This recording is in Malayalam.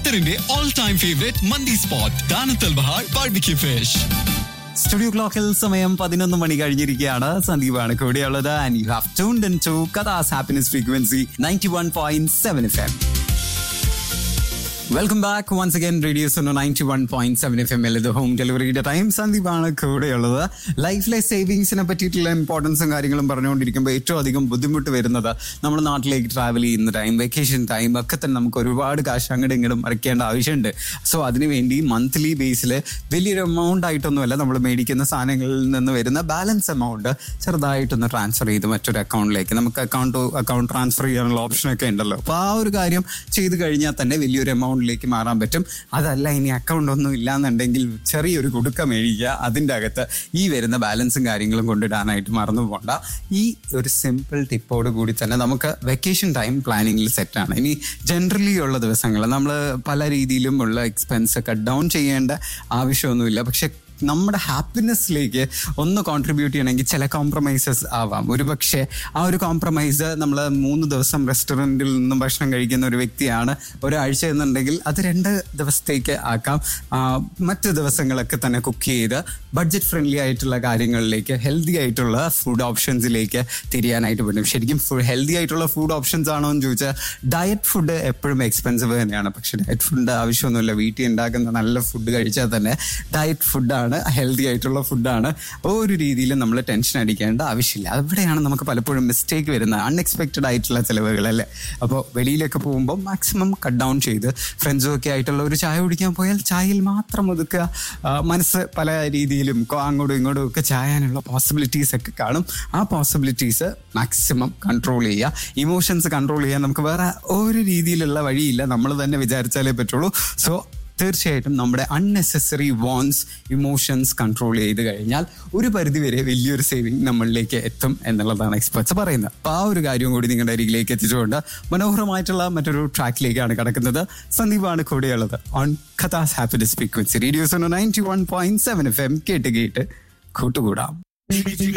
ഖത്തറിന്റെ ഓൾ ടൈം ഫേവറേറ്റ് മന്തി സ്പോട്ട് ദാനത്തൽ ബഹാർ ബാർബിക്യൂ ഫിഷ് സ്റ്റുഡിയോ ക്ലോക്കിൽ സമയം പതിനൊന്ന് മണി കഴിഞ്ഞിരിക്കുകയാണ് സന്ദീപാണ് കൂടെയുള്ളത് and you have tuned in to Qatar's happiness frequency ninety one point seven F M welcome back once again radio's ninety one point seven F M എൽ ഇത് ഹോം ഡെലിവറിയുടെ ടൈം സന്ദീപാണ് കൂടെയുള്ളത് ലൈഫിലെ സേവിങ്സിനെ പറ്റിയിട്ടുള്ള ഇമ്പോർട്ടൻസും കാര്യങ്ങളും പറഞ്ഞുകൊണ്ടിരിക്കുമ്പോൾ ഏറ്റവും അധികം ബുദ്ധിമുട്ട് വരുന്നത് നമ്മുടെ നാട്ടിലേക്ക് ട്രാവൽ ചെയ്യുന്ന ടൈം വെക്കേഷൻ ടൈം ഒക്കെ തന്നെ നമുക്ക് ഒരുപാട് കാശ് അങ്ങോട്ടും ഇങ്ങോട്ടും മറിക്കേണ്ട ആവശ്യമുണ്ട് സോ അതിനുവേണ്ടി മന്ത്ലി ബേസിൽ വലിയൊരു എമൗണ്ട് ആയിട്ടൊന്നുമല്ല നമ്മൾ മേടിക്കുന്ന സാധനങ്ങളിൽ നിന്ന് വരുന്ന ബാലൻസ് എമൗണ്ട് ചെറുതായിട്ടൊന്ന് ട്രാൻസ്ഫർ ചെയ്ത് മറ്റൊരു അക്കൗണ്ടിലേക്ക് നമുക്ക് അക്കൗണ്ട് അക്കൗണ്ട് ട്രാൻസ്ഫർ ചെയ്യാനുള്ള ഓപ്ഷനൊക്കെ ഉണ്ടല്ലോ അപ്പോൾ ആ ഒരു കാര്യം ചെയ്ത് കഴിഞ്ഞാൽ തന്നെ വലിയൊരു എമൗണ്ടിലേക്ക് മാറാൻ പറ്റും അതല്ല ഇനി അക്കൗണ്ട് ഒന്നും ഇല്ലാന്നുണ്ടെങ്കിൽ ചെറിയൊരു കുടുക്ക മേടിക്കുക അതിൻ്റെ അകത്ത് ഈ വരുന്ന ബാലൻസും കാര്യങ്ങളും കൊണ്ടിടാനായിട്ട് മറന്നു പോകണ്ട ഈ ഒരു സിമ്പിൾ ടിപ്പോട് കൂടി തന്നെ നമുക്ക് വെക്കേഷൻ ടൈം പ്ലാനിങ്ങിൽ സെറ്റാണ് ഇനി ജനറലി ഉള്ള ദിവസങ്ങൾ നമ്മൾ പല രീതിയിലും ഉള്ള എക്സ്പെൻസ് കട്ട് ഡൗൺ ചെയ്യേണ്ട ആവശ്യമൊന്നുമില്ല പക്ഷെ നമ്മുടെ ഹാപ്പിനെസ്സിലേക്ക് ഒന്ന് കോൺട്രിബ്യൂട്ട് ചെയ്യണമെങ്കിൽ ചില കോംപ്രമൈസസ് ആവാം ഒരു പക്ഷേ ആ ഒരു കോംപ്രമൈസ് നമ്മൾ മൂന്ന് ദിവസം റെസ്റ്റോറൻറ്റിൽ നിന്നും ഭക്ഷണം കഴിക്കുന്ന ഒരു വ്യക്തിയാണ് ഒരാഴ്ച എന്നുണ്ടെങ്കിൽ അത് രണ്ട് ദിവസത്തേക്ക് ആക്കാം ആ, മറ്റ് ദിവസങ്ങളൊക്കെ തന്നെ കുക്ക് ചെയ്ത് ബഡ്ജറ്റ് ഫ്രണ്ട്ലി ആയിട്ടുള്ള കാര്യങ്ങളിലേക്ക് ഹെൽത്തി ആയിട്ടുള്ള ഫുഡ് ഓപ്ഷൻസിലേക്ക് തിരിയാനായിട്ട് പറ്റും ശരിക്കും ഹെൽത്തി ആയിട്ടുള്ള ഫുഡ് ഓപ്ഷൻസ് ആണോ എന്ന് ചോദിച്ചാൽ ഡയറ്റ് ഫുഡ് എപ്പോഴും എക്സ്പെൻസീവ് തന്നെയാണ് പക്ഷെ ഡയറ്റ് ഫുഡ് ആവശ്യമൊന്നുമില്ല വീട്ടിൽ ഉണ്ടാക്കുന്ന നല്ല ഫുഡ് കഴിച്ചാൽ തന്നെ ഡയറ്റ് ഫുഡാണ് ഹെൽത്തി ആയിട്ടുള്ള ഫുഡാണ് ഒരു രീതിയിലും നമ്മൾ ടെൻഷൻ അടിക്കേണ്ട ആവശ്യമില്ല അവിടെയാണ് നമുക്ക് പലപ്പോഴും മിസ്റ്റേക്ക് വരുന്നത് അൺഎക്സ്പെക്റ്റഡ് ആയിട്ടുള്ള ചിലവുകൾ അല്ലേ അപ്പോൾ വെളിയിലൊക്കെ പോകുമ്പോൾ മാക്സിമം കട്ട് ഡൗൺ ചെയ്ത് ഫ്രണ്ട്സും ഒക്കെ ആയിട്ടുള്ള ഒരു ചായ കുടിക്കാൻ പോയാൽ ചായയിൽ മാത്രം ഒതുക്കുക ആ, മനസ്സ് പല രീതിയിലും കൊ- അങ്ങോട്ടും ഇങ്ങോട്ടും ഒക്കെ ചായാനുള്ള പോസിബിലിറ്റീസ് ഒക്കെ കാണും ആ പോസിബിലിറ്റീസ് മാക്സിമം കൺട്രോൾ ചെയ്യുക ഇമോഷൻസ് കൺട്രോൾ ചെയ്യാൻ നമുക്ക് വേറെ ഒരു രീതിയിലുള്ള വഴിയില്ല നമ്മൾ തന്നെ വിചാരിച്ചാലേ പറ്റുള്ളൂ സോ തീർച്ചയായിട്ടും നമ്മുടെ അൺനെസസറി വോൺസ് ഇമോഷൻസ് കൺട്രോൾ ചെയ്ത് കഴിഞ്ഞാൽ ഒരു പരിധിവരെ വലിയൊരു സേവിങ് നമ്മളിലേക്ക് എത്തും എന്നുള്ളതാണ് എക്സ്പെർട്സ് പറയുന്നത് അപ്പോൾ ആ ഒരു കാര്യം കൂടി നിങ്ങളുടെ അരികിലേക്ക് എത്തിച്ചുകൊണ്ട് മനോഹരമായിട്ടുള്ള മറ്റൊരു ട്രാക്കിലേക്കാണ് കിടക്കുന്നത് സന്ദീപാണ് കൂടെയുള്ളത് on Qatar's happiness frequency radio's ninety one point seven F M കേട്ട് കേട്ട് കൂട്ടുകൂടാം